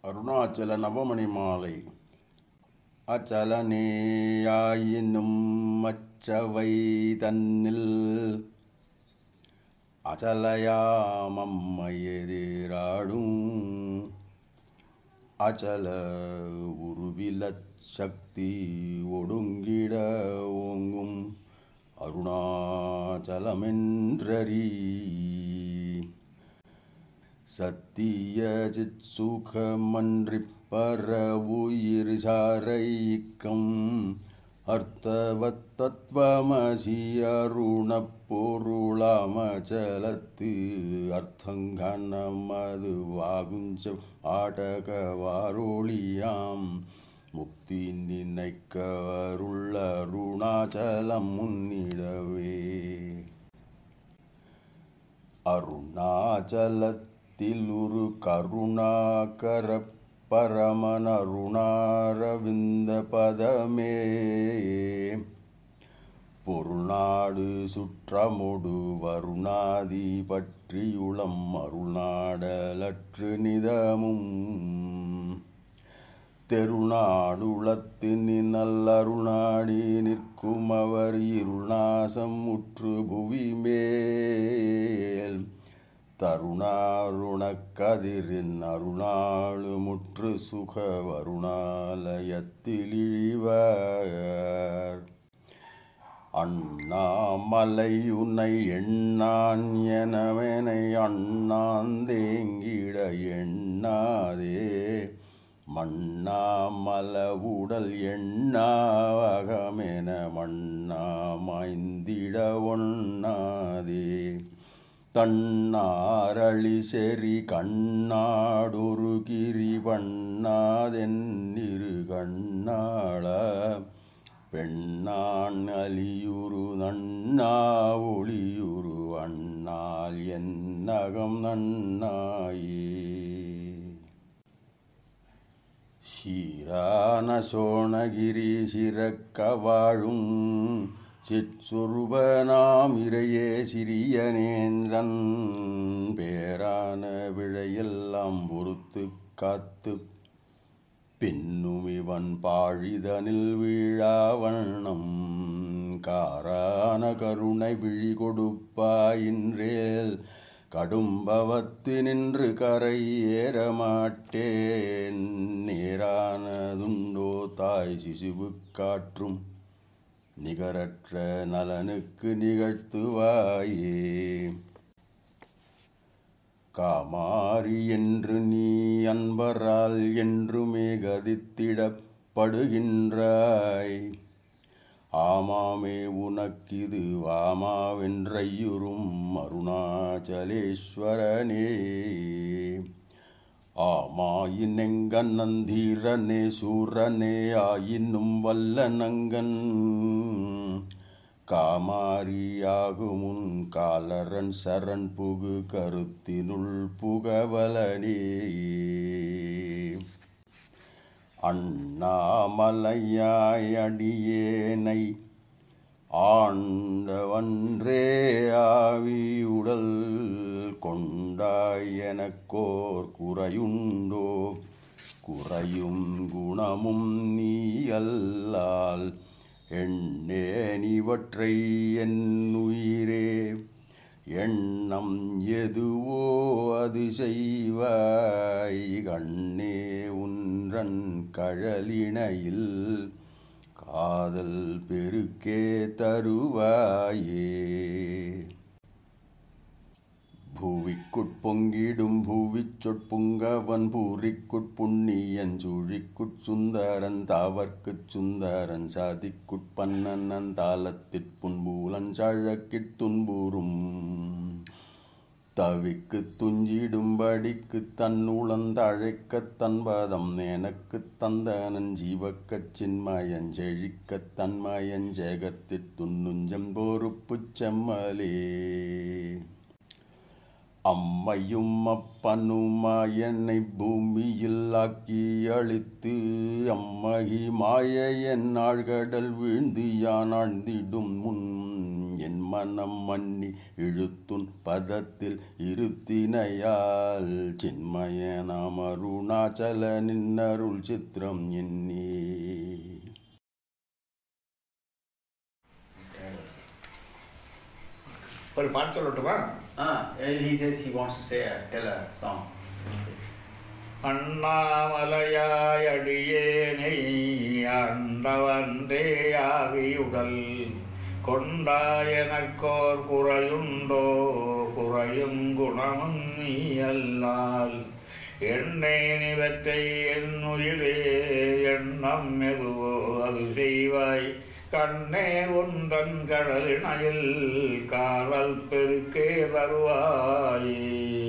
அருணாச்சல நவமணி மாலை அச்சலனேயாயினும் அச்சவை தன்னில் அச்சலயாமம்மையெதிராடும் அச்சல உருவிலச் சக்தி ஒடுங்கிட ஓங்கும் அருணாச்சலமென்றறி சத்திய சிற்சுகமன்றிப் பரவுயிர் சாரைக்கம் அர்த்தவத் தத்வமசி அருணப் பொருளாமச்சலத்து அர்த்தங்கனமது வாகுஞ்ச ஆடகவாரொளியாம் முக்தி நினைக்க அருள் அருணாச்சலம் முன்னிடவே அருணாச்சலத்தில் ஒரு கருணாகர பரமன் அருணாரவிந்த பதமே பொருள்நாடு சுற்றமுடு வருணாதி பற்றியுளம் அருள்நாடலற்று நிதமும் தெருநாடுளத்தின் நல்லருணாடி நிற்கும் அவர் இருள்நாசம் முற்று புவி மேல் தருணாருணக்கதிரின் அருணாளு முற்று சுக வருணாலயத்தில் இழிவர் அண்ணாமலை உன்னை எண்ணான் எனவனை அண்ணாந்தேங்கிட எண்ணாதே மண்ணாமல உடல் எண்ணாவகமென மண்ணாமாய்ந்திட ஒண்ணாதே தன்னாரளி செறி கண்ணாடொரு கிரி பண்ணாதென்னிரு கண்ணாள பெண்ணான் அலியுரு நன்னா ஒளியுரு அண்ணால் என்னகம் நன்னாயே சீரான சோணகிரி சிறக்க வாழும் சிற்சுருபனாம் இறையே சிறியனேன்றன் பேரான விழையெல்லாம் பொறுத்து காத்து பின்னும் இவன் பாழிதனில் வீழாவண்ணம் காரான கருணை விழி கொடுப்பாயின்றேல் கடும்பவத்து நின்று கரை ஏறமாட்டேன் நேரானதுண்டோ தாய் சிசுவு காற்றும் நிகரற்ற நலனுக்கு நிகழ்த்துவாயே காமாரி என்று நீ அன்பரால் என்றுமே கதித்திடப்படுகின்றாய் ஆமாமே உனக்கிது வாமாவென்றையுறும் அருணாச்சலேஸ்வரனே ஆமாயினெங்கன் நந்தீரனே சூரனே ஆயினும் வல்லனங்கன் காமாரியாகுமுன் காலரன் சரண் புகு கருத்தினுள் புகவலனே அண்ணாமலையாய் அடியேனை ஆண்டவன்றே ஆவியுடல் கொண்டாய் எனக்கோர் குறையுண்டோ குறையும் குணமும் நீ அல்லால் எண்ணேனிவற்றை என் உயிரே எண்ணம் எதுவோ அது செய்வாய் கண்ணே உன்றன் கழலினையில் காதல் பெருக்கே தருவாயே பூவிக்குட்பொங்கிடும் பூவிச் சொற்புங்கவன் பூரிக்குட் புண்ணியன் சுழிக்குட் சுந்தரன் தாவர்க்குச் சுந்தரன் சாதிக்குட் பன்னன் தாளத்திற் புன்பூலன் சழக்கிட் துன்புறும் தவிக்கு துஞ்சிடும்படிக்கு தன்னுளந்தழைக்கத் தன்பதம் எனக்குத் தந்தனன் ஜீவக்கச் சின்மயன் செழிக்கத் தன்மயன் ஜெகத்திற் துன்னுஞ்சம் பொறுப்புச் செம்மலே அம்மையும் அப்பனுமா என்னை பூமியில் ஆக்கி அழித்து அம்மகி மாய என் ஆழ்கடல் வீழ்ந்து யான் ஆழ்ந்திடும் முன் என் மனம் மன்னி இழுத்துன் பதத்தில் இருத்தினையால் சின்மயனாம் அருணாச்சல நின்னருள் சித்திரம் எண்ணி ஒரு பாட்டு சொல்லட்டுமா Ah, and he says he wants to say a, tell a song. அண்ணாமலையாய் அடியேனை ஆண்டவன்றே ஆவியுடல் கொண்டாயனக்கோர் குறையுண்டோ குறையும் குணமும் நீ அல்லால் எண்ணே நிவத்தை என் உயிரே எண்ணம் எதுவோ அது செய்வாய் கண்ணே உந்தன் கடலினையில் காரல் பெருக்கே தருவாயே